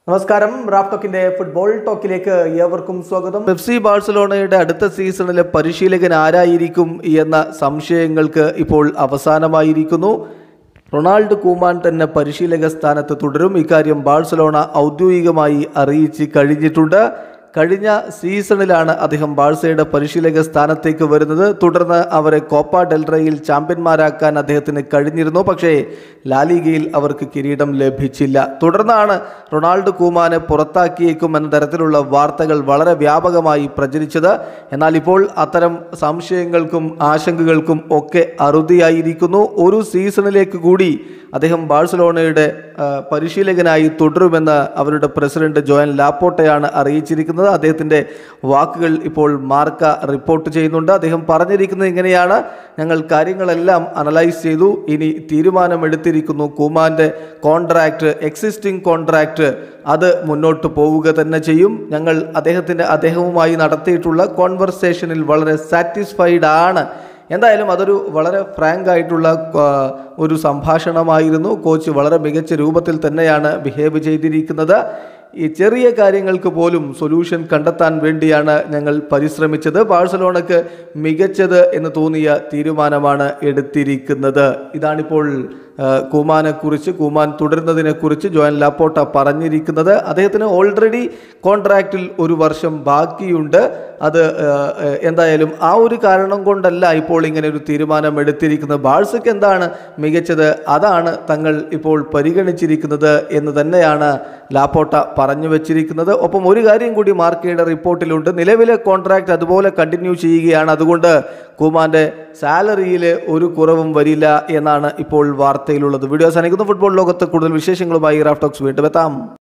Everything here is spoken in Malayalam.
നമസ്കാരം റാഫ് ടോക്കിന്റെ ഫുട്ബോൾ ടോക്കിലേക്ക് ഏവർക്കും സ്വാഗതം എഫ് സി ബാഴ്സലോണയുടെ അടുത്ത സീസണിലെ പരിശീലകൻ ആരായിരിക്കും എന്ന സംശയങ്ങൾക്ക് ഇപ്പോൾ അവസാനമായിരിക്കുന്നു റൊണാൾഡ് കൂമാൻ തന്നെ പരിശീലക സ്ഥാനത്ത് തുടരും ഇക്കാര്യം ബാഴ്സലോണ ഔദ്യോഗികമായി അറിയിച്ച് കഴിഞ്ഞിട്ടുണ്ട് കഴിഞ്ഞ സീസണിലാണ് അദ്ദേഹം ബാഴ്സയുടെ പരിശീലക സ്ഥാനത്തേക്ക് വരുന്നത് തുടർന്ന് അവരെ കോപ്പ ഡെൽറയിൽ ചാമ്പ്യന്മാരാക്കാൻ അദ്ദേഹത്തിന് കഴിഞ്ഞിരുന്നു പക്ഷേ ലാലിഗയിൽ അവർക്ക് കിരീടം ലഭിച്ചില്ല തുടർന്നാണ് റൊണാൾഡ് കൂമാനെ പുറത്താക്കിയേക്കും എന്ന തരത്തിലുള്ള വാർത്തകൾ വളരെ വ്യാപകമായി പ്രചരിച്ചത് എന്നാൽ ഇപ്പോൾ അത്തരം സംശയങ്ങൾക്കും ആശങ്കകൾക്കും ഒക്കെ അറുതിയായിരിക്കുന്നു ഒരു സീസണിലേക്ക് കൂടി അദ്ദേഹം ബാഴ്സലോണയുടെ ആ, പരിശീലകനായി തുടരുമെന്ന് അവരുടെ പ്രസിഡന്റ് ജോയൻ ലാപ്പോട്ടയാണ് അറിയിച്ചിരിക്കുന്നത് അദ്ദേഹത്തിൻ്റെ വാക്കുകൾ ഇപ്പോൾ മാർക്ക റിപ്പോർട്ട് ചെയ്യുന്നുണ്ട് അദ്ദേഹം പറഞ്ഞിരിക്കുന്നത് ഇങ്ങനെയാണ് ഞങ്ങൾ കാര്യങ്ങളെല്ലാം അനലൈസ് ചെയ്തു ഇനി തീരുമാനമെടുത്തിരിക്കുന്നു കുമാൻ്റെ കോൺട്രാക്റ്റ് എക്സിസ്റ്റിംഗ് കോൺട്രാക്റ്റ് അത് മുന്നോട്ട് പോവുക തന്നെ ചെയ്യും ഞങ്ങൾ അദ്ദേഹത്തിൻ്റെ അദ്ദേഹവുമായി നടത്തിയിട്ടുള്ള കോൺവെർസേഷനിൽ വളരെ സാറ്റിസ്ഫൈഡ് ആണ് എന്തായാലും അതൊരു വളരെ ഫ്രാങ്ക് ആയിട്ടുള്ള ആ, ഒരു സംഭാഷണമായിരുന്നു കോച്ച് വളരെ മികച്ച രൂപത്തിൽ തന്നെയാണ് ബിഹേവ് ചെയ്തിരിക്കുന്നത് ഈ ചെറിയ കാര്യങ്ങൾക്ക് പോലും സൊല്യൂഷൻ കണ്ടെത്താൻ വേണ്ടിയാണ് ഞങ്ങൾ പരിശ്രമിച്ചത് ബാഴ്സലോണക്ക് മികച്ചത് എന്ന് തോന്നിയ തീരുമാനമാണ് എടുത്തിരിക്കുന്നത് ഇതാണിപ്പോൾ ആ, കൂമാനെക്കുറിച്ച് കൂമാൻ തുടരുന്നതിനെക്കുറിച്ച് ജോയൻ ലാപ്പോട്ട പറഞ്ഞിരിക്കുന്നത് അദ്ദേഹത്തിന് ഓൾറെഡി കോൺട്രാക്റ്റിൽ ഒരു വർഷം ബാക്കിയുണ്ട് അത് ആ, ആ, എന്തായാലും ആ ഒരു കാരണം കൊണ്ടല്ല ഇപ്പോൾ ഇങ്ങനെ ഒരു തീരുമാനം എടുത്തിരിക്കുന്നത് ബാഴ്സയ്ക്ക് എന്താണ് മികച്ചത് അതാണ് തങ്ങൾ ഇപ്പോൾ പരിഗണിച്ചിരിക്കുന്നത് എന്ന് തന്നെയാണ് ലാപ്പോട്ട പറഞ്ഞു വെച്ചിരിക്കുന്നത് ഒപ്പം ഒരു കാര്യം കൂടി മാർക്കയുടെ റിപ്പോർട്ടിലുണ്ട് നിലവിലെ കോൺട്രാക്റ്റ് അതുപോലെ കണ്ടിന്യൂ ചെയ്യുകയാണ് അതുകൊണ്ട് കുമാന്റെ സാലറിയിൽ ഒരു കുറവും വരില്ല എന്നാണ് ഇപ്പോൾ വാർത്തയിലുള്ളത് വീഡിയോ അവസാനിക്കുന്നു ഫുട്ബോൾ ലോകത്ത് കൂടുതൽ വിശേഷങ്ങളുമായി റാഫ്റ്റോക്സ് വീണ്ടും എത്താം